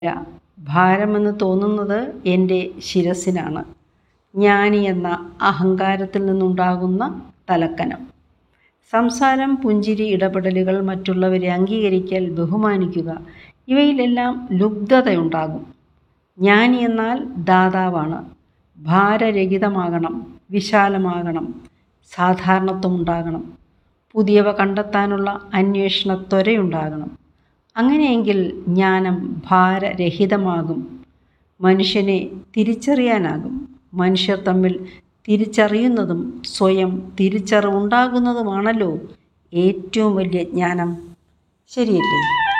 ഭാരമെന്ന് തോന്നുന്നത് എൻ്റെ ശിരസ്സിനാണ് ജ്ഞാനി എന്ന അഹങ്കാരത്തിൽ നിന്നുണ്ടാകുന്ന തലക്കനം സംസാരം പുഞ്ചിരി ഇടപെടലുകൾ മറ്റുള്ളവരെ അംഗീകരിക്കൽ ബഹുമാനിക്കുക ഇവയിലെല്ലാം ലുബ്ധതയുണ്ടാകും ജ്ഞാനി എന്നാൽ ദാതാവാണ് ഭാരരഹിതമാകണം വിശാലമാകണം സാധാരണത്വം ഉണ്ടാകണം പുതിയവ കണ്ടെത്താനുള്ള അന്വേഷണ ത്വരയുണ്ടാകണം അങ്ങനെയെങ്കിൽ ജ്ഞാനം ഭാരരഹിതമാകും മനുഷ്യനെ തിരിച്ചറിയാനാകും മനുഷ്യർ തമ്മിൽ തിരിച്ചറിയുന്നതും സ്വയം തിരിച്ചറിവുണ്ടാകുന്നതുമാണല്ലോ ഏറ്റവും വലിയ ജ്ഞാനം ശരിയല്ലേ